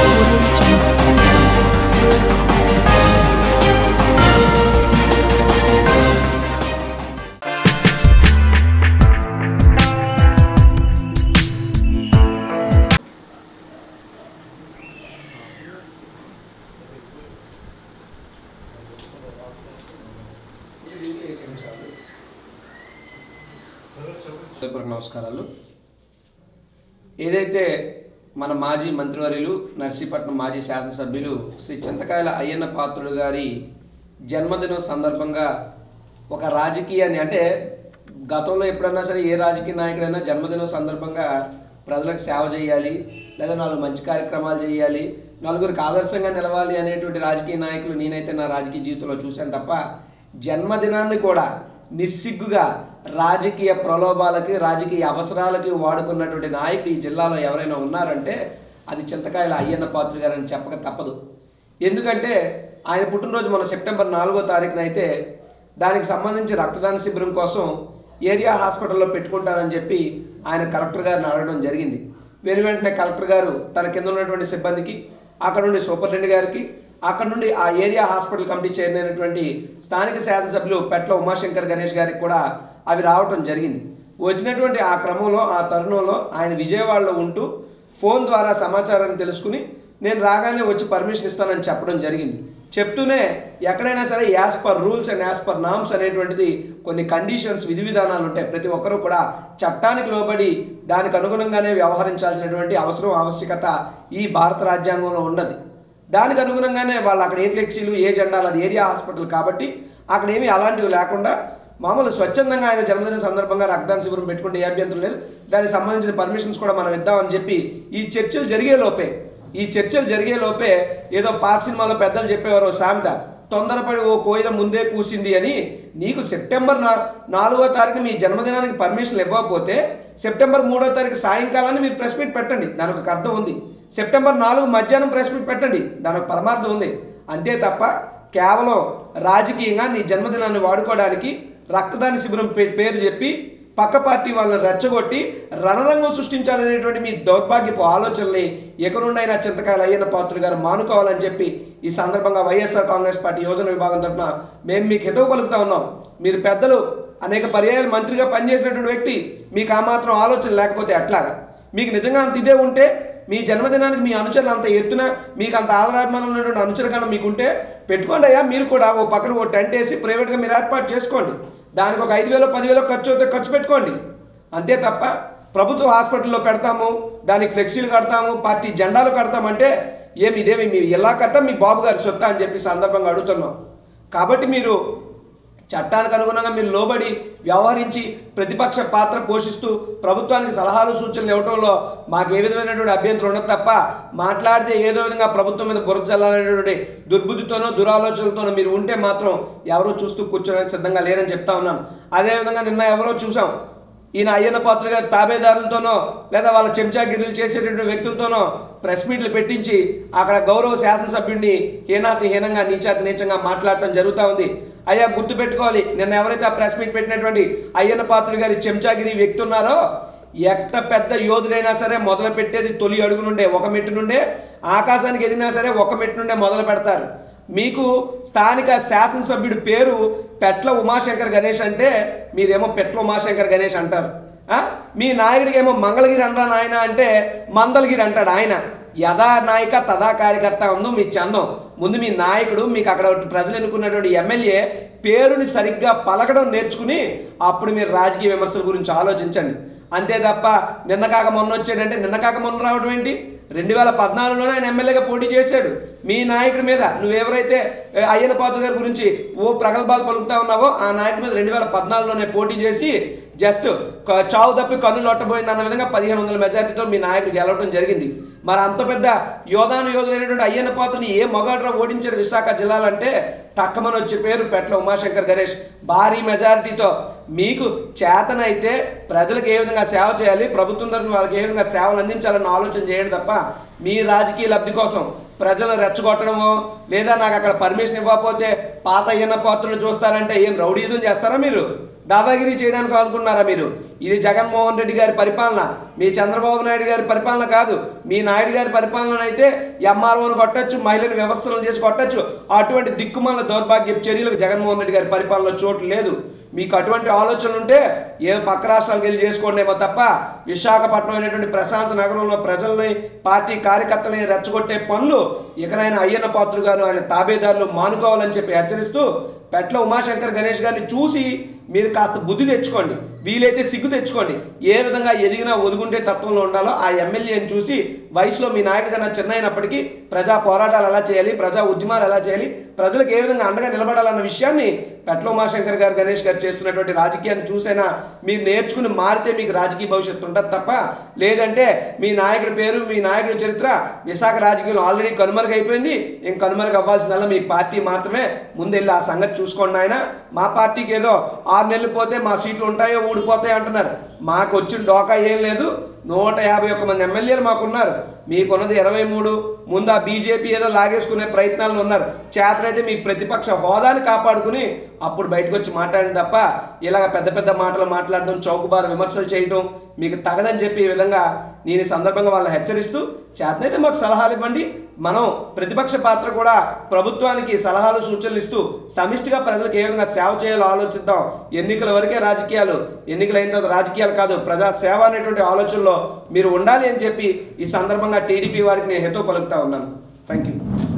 హృదయపూర్వక నమస్కారాలు ఏదైతే మన మాజీ మంత్రివర్యులు నర్సీపట్నం మాజీ శాసనసభ్యులు శ్రీ చింతకాయల అయ్యన్న పాత్రుడు గారి జన్మదినం సందర్భంగా ఒక రాజకీయాన్ని అంటే గతంలో ఎప్పుడన్నా సరే ఏ రాజకీయ నాయకుడైనా జన్మదినం సందర్భంగా ప్రజలకు సేవ చేయాలి లేదా నాలుగు మంచి కార్యక్రమాలు చేయాలి నలుగురికి ఆదర్శంగా నిలవాలి అనేటువంటి రాజకీయ నాయకులు నేనైతే నా రాజకీయ జీవితంలో చూశాను తప్ప జన్మదినాన్ని కూడా నిస్సిగ్గుగా రాజకీయ ప్రలోభాలకి రాజకీయ అవసరాలకి వాడుకున్నటువంటి నాయకుడు ఈ జిల్లాలో ఎవరైనా ఉన్నారంటే అది చింతకాయల అయ్యన్న పాత్ర గారని చెప్పక తప్పదు ఎందుకంటే ఆయన పుట్టినరోజు మన సెప్టెంబర్ నాలుగో తారీఖున అయితే దానికి సంబంధించి రక్తదాన శిబిరం కోసం ఏరియా హాస్పిటల్లో పెట్టుకుంటానని చెప్పి ఆయన కలెక్టర్ గారిని అడగడం జరిగింది వెను వెంటనే కలెక్టర్ గారు తన కింద ఉన్నటువంటి సిబ్బందికి అక్కడ నుండి సూపరింటెండెంట్ గారికి అక్కడ నుండి ఆ ఏరియా హాస్పిటల్ కమిటీ చైర్మన్ అయినటువంటి స్థానిక శాసనసభ్యులు పెట్ల ఉమాశంకర్ గణేష్ గారికి కూడా అవి రావటం జరిగింది వచ్చినటువంటి ఆ క్రమంలో ఆ తరుణంలో ఆయన విజయవాడలో ఉంటూ ఫోన్ ద్వారా సమాచారాన్ని తెలుసుకుని నేను రాగానే వచ్చి పర్మిషన్ ఇస్తానని చెప్పడం జరిగింది చెప్తూనే ఎక్కడైనా సరే as per rules and as per norms అనేటువంటిది కొన్ని కండిషన్స్ విధి విధానాలు ఉంటాయి ప్రతి ఒక్కరూ కూడా చట్టానికి లోబడి దానికి అనుగుణంగానే వ్యవహరించాల్సినటువంటి అవసరం ఆవశ్యకత ఈ భారత రాజ్యాంగంలో ఉన్నది దానికి అనుగుణంగానే వాళ్ళు అక్కడ ఏ ఫ్లెక్సీలు ఏ జెండాలు అది ఏరియా హాస్పిటల్ కాబట్టి అక్కడ ఏమీ అలాంటివి లేకుండా మామూలు స్వచ్ఛందంగా ఆయన జన్మదిన సందర్భంగా రక్తదాన శిబిరం పెట్టుకుంటే ఏ అభ్యంతరం లేదు దానికి సంబంధించిన పర్మిషన్స్ కూడా మనం ఇద్దామని చెప్పి ఈ చర్చలు జరిగే లోపే ఈ చర్చలు జరిగే లోపే ఏదో పాత సినిమాలో పెద్దలు చెప్పేవారు ఓ సామెత తొందరపడి ఓ కోయిల ముందే కూసింది అని నీకు సెప్టెంబర్ నా నాలుగో తారీఖు మీ జన్మదినానికి పర్మిషన్లు ఇవ్వకపోతే సెప్టెంబర్ మూడో తారీఖు సాయంకాలాన్ని మీరు ప్రెస్ మీట్ పెట్టండి దానికి ఒక అర్థం ఉంది సెప్టెంబర్ నాలుగు మధ్యాహ్నం ప్రెస్ మీట్ పెట్టండి దానికి ఒక పరమార్థం ఉంది అంతే తప్ప కేవలం రాజకీయంగా నీ జన్మదినాన్ని వాడుకోవడానికి రక్తదాన శిబిరం పే- పేరు చెప్పి పక్క పార్టీ వాళ్ళని రెచ్చగొట్టి రణరంగం సృష్టించాలనేటువంటి మీ దౌర్భాగ్యపు ఆలోచనల్ని ఎకనుండైనా చింతకాయలు అయ్యన్న పాత్రుడు గారు మానుకోవాలని చెప్పి ఈ సందర్భంగా వైఎస్ఆర్ కాంగ్రెస్ పార్టీ యోజన విభాగం తరఫున మేము మీకు హితవు పలుకుతా ఉన్నాం మీరు పెద్దలు అనేక పర్యాయాలు మంత్రిగా పనిచేసినటువంటి వ్యక్తి మీకు ఆ మాత్రం ఆలోచన లేకపోతే ఎట్లాగా మీకు నిజంగా అంత ఇదే ఉంటే మీ జన్మదినానికి మీ అనుచరులు అంత ఎత్తున మీకు అంత ఆదరాభిమానం ఉన్నటువంటి అనుచరు కన్నా మీకుంటే పెట్టుకోండి అయ్యా మీరు కూడా ఓ పక్కన ఓ టెంట్ వేసి ప్రైవేట్గా మీరు ఏర్పాటు చేసుకోండి దానికి ఒక ఐదు వేలు పదివేలు ఖర్చు అవుతే ఖర్చు పెట్టుకోండి అంతే తప్ప ప్రభుత్వ హాస్పిటల్లో పెడతాము దానికి ఫ్లెక్సీలు కడతాము పార్టీ జెండాలు కడతామంటే ఏమి ఇదేమి మీ ఎలా కడతాం మీ బాబు గారి సొత్తా అని చెప్పి సందర్భంగా అడుగుతున్నాం కాబట్టి మీరు చట్టానికి అనుగుణంగా మీరు లోబడి వ్యవహరించి ప్రతిపక్ష పాత్ర పోషిస్తూ ప్రభుత్వానికి సలహాలు సూచనలు ఇవ్వడంలో మాకు ఏ విధమైనటువంటి అభ్యంతరం ఉండదు తప్ప మాట్లాడితే ఏదో విధంగా ప్రభుత్వం మీద బురద చల్లాలనేటువంటి దుర్బుద్ధితోనో దురాలోచనలతోనో మీరు ఉంటే మాత్రం ఎవరో చూస్తూ కూర్చోడానికి సిద్ధంగా లేరని చెప్తా ఉన్నాను అదేవిధంగా నిన్న ఎవరో చూసాం ఈయన అయ్యన్న పాత్ర గారి తాబేదారులతోనో లేదా వాళ్ళ చెంచాగిరీలు చేసేటువంటి వ్యక్తులతోనో ప్రెస్ మీట్లు పెట్టించి అక్కడ గౌరవ శాసనసభ్యుడిని హీనాతి హీనంగా నీచాతి నీచంగా మాట్లాడటం జరుగుతూ ఉంది అయ్యా గుర్తు పెట్టుకోవాలి నిన్న ఎవరైతే ఆ ప్రెస్ మీట్ పెట్టినటువంటి అయ్యన్న పాత్ర గారి చెంచాగిరి వ్యక్తి ఉన్నారో ఎంత పెద్ద యోధుడైనా సరే మొదలు పెట్టేది తొలి అడుగు నుండే ఒక మెట్టు నుండే ఆకాశానికి ఎదిగినా సరే ఒక మెట్టు నుండే మొదలు పెడతారు మీకు స్థానిక శాసనసభ్యుడి పేరు పెట్ల ఉమాశంకర్ గణేష్ అంటే మీరేమో పెట్ల ఉమాశంకర్ గణేష్ అంటారు ఆ? మీ నాయకుడికి ఏమో మంగళగిరి అనరా నాయన అంటే మందలగిరి అంటాడు ఆయన యథా నాయక తదా కార్యకర్త ఉందో మీ చందం ముందు మీ నాయకుడు మీకు అక్కడ ప్రజలు ఎన్నుకున్నటువంటి ఎమ్మెల్యే పేరుని సరిగ్గా పలకడం నేర్చుకుని అప్పుడు మీరు రాజకీయ విమర్శల గురించి ఆలోచించండి అంతే తప్ప నిన్న కాక మొన్న వచ్చాడంటే నిన్న కాక మొన్న రావడం ఏంటి రెండు వేల పద్నాలుగులోనే ఆయన ఎమ్మెల్యేగా పోటీ చేశాడు మీ నాయకుడి మీద నువ్వెవరైతే ఏ, అయ్యన్న పాత్ర గారి గురించి ఓ ప్రగల్భాలు పలుకుతా ఉన్నావో ఆ నాయకుడి మీద రెండు వేల పద్నాలుగులోనే పోటీ చేసి జస్ట్ క- చావు తప్పి కన్ను లొట్టబోయింది అన్న విధంగా పదిహేను వందల మెజార్టీతో మీ నాయకుడు గెలవడం జరిగింది మరి అంత పెద్ద యోధాను యోధులైనటువంటి అయ్యన్న పాత్రని ఏ మగాడ్రా ఓడించాడు విశాఖ జిల్లాలంటే టక్కమని వచ్చే పేరు పెట్ల ఉమాశంకర్ గణేష్ భారీ మెజారిటీతో మీకు చేతనైతే ప్రజలకు ఏ విధంగా సేవ చేయాలి ప్రభుత్వం తరఫున వాళ్ళకి ఏ విధంగా సేవలు అందించాలన్న ఆలోచన చేయండి తప్ప మీ రాజకీయ లబ్ధి కోసం ప్రజలు రెచ్చగొట్టడమో లేదా నాకు అక్కడ పర్మిషన్ ఇవ్వకపోతే పాత అయ్యన్న పాత్రలు చూస్తారంటే ఏం రౌడీజం చేస్తారా మీరు దాదాగిరి చేయడానికి అనుకున్నారా మీరు ఇది జగన్మోహన్ రెడ్డి గారి పరిపాలన మీ చంద్రబాబు నాయుడు గారి పరిపాలన కాదు మీ నాయుడు గారి పరిపాలన అయితే ఎంఆర్ఓను కొట్టచ్చు మహిళలు వ్యవస్థలను చేసి కొట్టచ్చు అటువంటి దిక్కుమాల దౌర్భాగ్య చర్యలకు జగన్మోహన్ రెడ్డి గారి పరిపాలనలో చోటు లేదు మీకు అటువంటి ఆలోచనలు ఉంటే ఏ పక్క రాష్ట్రాలకు వెళ్ళి చేసుకోండేమో తప్ప విశాఖపట్నం అనేటువంటి ప్రశాంత నగరంలో ప్రజల్ని పార్టీ కార్యకర్తలని రెచ్చగొట్టే పనులు ఇకనైనా అయ్యన్న పాత్రుడు గారు ఆయన తాబేదారులు మానుకోవాలని చెప్పి హెచ్చరిస్తూ పెట్ల ఉమాశంకర్ గణేష్ గారిని చూసి మీరు కాస్త బుద్ధి తెచ్చుకోండి వీలైతే సిగ్గు తెచ్చుకోండి ఏ విధంగా ఎదిగినా ఒదుగుండే తత్వంలో ఉండాలో ఆ ఎమ్మెల్యేని చూసి వయసులో మీ నాయకుడు కన్నా చిన్న అయినప్పటికీ ప్రజా పోరాటాలు ఎలా చేయాలి ప్రజా ఉద్యమాలు ఎలా చేయాలి ప్రజలకు ఏ విధంగా అండగా నిలబడాలన్న విషయాన్ని పెట్ల ఉమాశంకర్ గారు గణేష్ గారు చేస్తున్నటువంటి రాజకీయాన్ని చూసైనా మీరు నేర్చుకుని మారితే మీకు రాజకీయ భవిష్యత్తు ఉంటుంది తప్ప లేదంటే మీ నాయకుడి పేరు మీ నాయకుడి చరిత్ర విశాఖ రాజకీయంలో ఆల్రెడీ కనుమరుగైపోయింది ఇంక కనుమరుగు అవ్వాల్సిందల్లా మీ పార్టీ మాత్రమే ముందెళ్ళి ఆ సంగతి చూసుకోండి ఆయన మా పార్టీకి ఏదో ఆరు నెలలు పోతే మా సీట్లు ఉంటాయో ఊడిపోతాయో అంటున్నారు మాకు వచ్చిన డోకా ఏం లేదు నూట యాభై ఒక్క మంది ఎమ్మెల్యేలు మాకున్నారు మీకున్నది ఇరవై మూడు ముందు ఆ బీజేపీ ఏదో లాగేసుకునే ప్రయత్నాల్లో ఉన్నారు చేతనైతే మీ ప్రతిపక్ష హోదాని కాపాడుకుని అప్పుడు బయటకు వచ్చి మాట్లాడిన తప్ప ఇలాగ పెద్ద పెద్ద మాటలు మాట్లాడడం చౌకబారు విమర్శలు చేయడం మీకు తగదని చెప్పి ఈ విధంగా నేను ఈ సందర్భంగా వాళ్ళని హెచ్చరిస్తూ చేతనైతే మాకు సలహాలు ఇవ్వండి మనం ప్రతిపక్ష పాత్ర కూడా ప్రభుత్వానికి సలహాలు సూచనలు ఇస్తూ సమిష్టిగా ప్రజలకు ఏ విధంగా సేవ చేయాలో ఆలోచిద్దాం ఎన్నికల వరకే రాజకీయాలు ఎన్నికలు అయిన తర్వాత రాజకీయాలు కాదు ప్రజా సేవ అనేటువంటి ఆలోచనలో మీరు ఉండాలి అని చెప్పి ఈ సందర్భంగా టీడీపీ వారికి నేను హెతో పలుకుతా ఉన్నాను థ్యాంక్ యూ